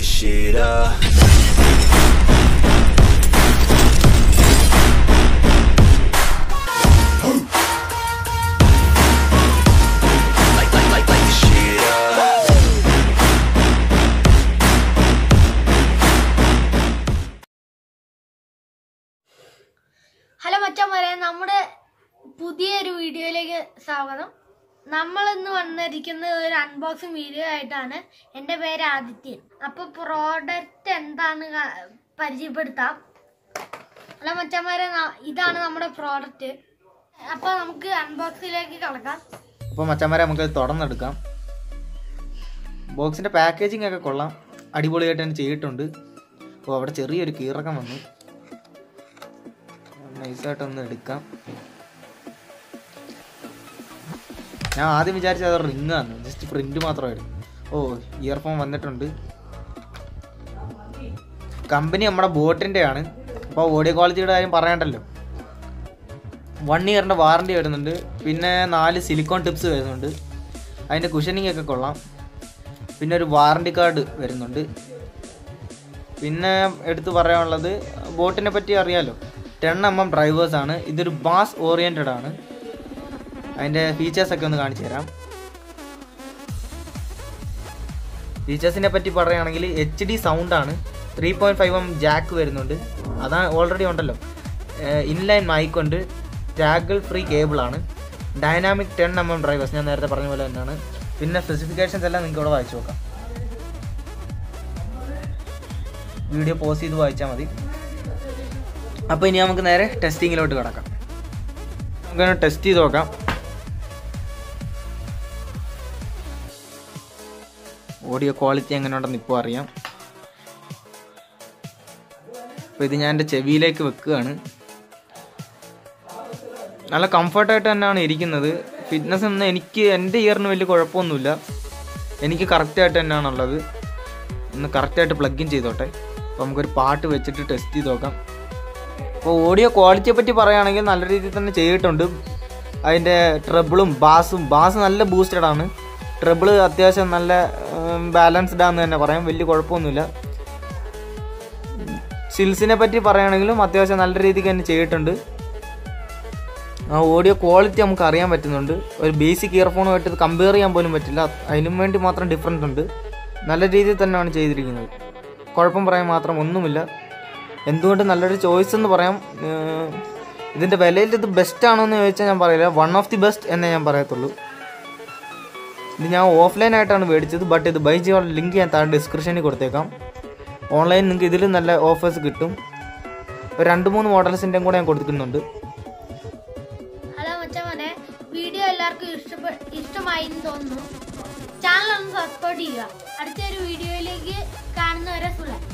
this shit up. Like, like, like, like this shit up. Hello മച്ചന്മാരെ നമ്മുടെ പുതിയൊരു വീഡിയോയിലേക്ക് സ്വാഗതം നമ്മൾ ഇന്ന് വന്നിരിക്കുന്നത് ഒരു അൺബോക്സിങ് വീഡിയോ ആയിട്ടാണ് എൻ്റെ പേര് ആദിത്യൻ അപ്പോൾ പ്രോഡക്റ്റ് എന്താണ് ക- പരിചയപ്പെടുത്താം ഹലോ മച്ചന്മാരെ ന- ഇതാണ് നമ്മുടെ പ്രോഡക്റ്റ് അപ്പോൾ നമുക്ക് അൺബോക്സിലേക്ക് കടക്കാം അപ്പോൾ മച്ചന്മാരെ നമുക്ക് തുറന്നെടുക്കാം ബോക്സിൻ്റെ പാക്കേജിംഗ് ഒക്കെ കൊള്ളാം അടിപൊളിയായിട്ട് തന്നെ ചെയ്തിട്ടുണ്ട് അപ്പോൾ അവിടെ ചെറിയൊരു കീറക്കം വന്നു നൈസായിട്ടൊന്ന് എടുക്കാം ഞാൻ ആദ്യം വിചാരിച്ചത് അത് റിങ് ആണ് ജസ്റ്റ് പ്രിന്റ് മാത്രമായിരുന്നു ഓ ഇയർഫോൺ വന്നിട്ടുണ്ട് കമ്പനി നമ്മുടെ ബോട്ടിൻ്റെ ആണ് അപ്പോൾ ഓഡിയോ ക്വാളിറ്റിയുടെ കാര്യം പറയണ്ടല്ലോ വൺ ഇയറിൻ്റെ വാറണ്ടി വരുന്നുണ്ട് പിന്നെ നാല് സിലിക്കോൺ ടിപ്സ് വരുന്നുണ്ട് അതിൻ്റെ കുഷനിങ് ഒക്കെ കൊള്ളാം പിന്നെ ഒരു വാറണ്ടി കാർഡ് വരുന്നുണ്ട് പിന്നെ എടുത്തു പറയാനുള്ളത് ബോട്ടിനെ പറ്റി അറിയാലോ ടെൻ എം എം ഡ്രൈവേഴ്സ് ആണ് ഇതൊരു ബാസ് ഓറിയൻറ്റഡ് ആണ് അതിൻ്റെ ഫീച്ചേഴ്സൊക്കെ ഒന്ന് കാണിച്ചു തരാം ഫീച്ചേഴ്സിനെ പറ്റി പറയുകയാണെങ്കിൽ എച്ച് ഡി സൗണ്ടാണ് three point five M jack വരുന്നുണ്ട് അതാണ് ഓൾറെഡി ഉണ്ടല്ലോ ഇൻലൈൻ മൈക്ക് ഉണ്ട് ടാഗിൾ ഫ്രീ കേബിളാണ് dynamic ten M M drivers ഞാൻ നേരത്തെ പറഞ്ഞ പോലെ തന്നെയാണ് പിന്നെ സ്പെസിഫിക്കേഷൻസ് എല്ലാം നിങ്ങൾക്ക് ഇവിടെ വായിച്ചു നോക്കാം വീഡിയോ പോസ് ചെയ്ത് വായിച്ചാൽ മതി അപ്പോൾ ഇനി നമുക്ക് നേരെ ടെസ്റ്റിങ്ങിലോട്ട് കിടക്കാം നമുക്കൊന്ന് ടെസ്റ്റ് ചെയ്ത് നോക്കാം ഓഡിയോ ക്വാളിറ്റി എങ്ങനെയുണ്ടെന്ന് ഇപ്പോൾ അറിയാം അപ്പോൾ ഇത് ഞാൻ എൻ്റെ ചെവിയിലേക്ക് വെക്കുകയാണ് നല്ല കംഫർട്ടായിട്ട് തന്നെയാണ് ഇരിക്കുന്നത് ഫിറ്റ്നസ് ഒന്നും എനിക്ക് എൻ്റെ ഇയറിന് വലിയ കുഴപ്പമൊന്നുമില്ല എനിക്ക് കറക്റ്റായിട്ട് തന്നെയാണുള്ളത് ഒന്ന് കറക്റ്റായിട്ട് പ്ലഗ് ഇൻ ചെയ്തോട്ടെ അപ്പോൾ നമുക്കൊരു പാട്ട് വെച്ചിട്ട് ടെസ്റ്റ് ചെയ്ത് നോക്കാം അപ്പോൾ ഓഡിയോ ക്വാളിറ്റിയെ പറ്റി പറയുകയാണെങ്കിൽ നല്ല രീതിയിൽ തന്നെ ചെയ്തിട്ടുണ്ട് അതിൻ്റെ ട്രബിളും ബാസും ബാസ് നല്ല ബൂസ്റ്റഡ് ആണ് ട്രബിൾ അത്യാവശ്യം നല്ല ബാലൻസ്ഡ് ആണെന്ന് തന്നെ പറയാം വലിയ കുഴപ്പമൊന്നുമില്ല സിൽസിനെ പറ്റി പറയുകയാണെങ്കിലും അത്യാവശ്യം നല്ല രീതിക്ക് തന്നെ ചെയ്തിട്ടുണ്ട് ആ ഓഡിയോ ക്വാളിറ്റി നമുക്ക് അറിയാൻ പറ്റുന്നുണ്ട് ഒരു ബേസിക് ഇയർഫോണുമായിട്ട് ഇത് കമ്പയർ ചെയ്യാൻ പോലും പറ്റില്ല അതിനും വേണ്ടി മാത്രം ഡിഫറൻസ് ഉണ്ട് നല്ല രീതിയിൽ തന്നെയാണ് ചെയ്തിരിക്കുന്നത് കുഴപ്പം പറയാൻ മാത്രം ഒന്നുമില്ല എന്തുകൊണ്ട് നല്ലൊരു ചോയ്സ് എന്ന് പറയാം ഏർ ഇതിൻ്റെ വിലയിൽ ഇത് ബെസ്റ്റ് ആണോ എന്ന് ചോദിച്ചാൽ ഞാൻ പറയില്ല വൺ ഓഫ് ദി ബെസ്റ്റ് എന്നേ ഞാൻ പറയത്തുള്ളൂ ഇത് ഞാൻ ഓഫ്ലൈൻ ആയിട്ടാണ് മേടിച്ചത് ബട്ട് ഇത് ബൈ ചെയ്യാനുള്ള ലിങ്ക് ഞാൻ താഴെ ഡിസ്ക്രിപ്ഷനിൽ കൊടുത്തേക്കാം ഓൺലൈൻ നിങ്ങൾക്ക് ഇതിലും നല്ല ഓഫേഴ്സ് കിട്ടും ഒരു രണ്ട് മൂന്ന് മോഡൽസിൻ്റെയും കൂടെ ഞാൻ കൊടുക്കുന്നുണ്ട് ഹലോ മച്ചന്മാരെ വീഡിയോ എല്ലാവർക്കും ഇഷ്ടപ്പെ ഇഷ്ടമായി എന്ന് തോന്നുന്നു ചാനൽ ഒന്ന് സബ്സ്ക്രൈബ് ചെയ്യുക അടുത്തൊരു വീഡിയോയിലേക്ക് കാണുന്നവരെ സുഖം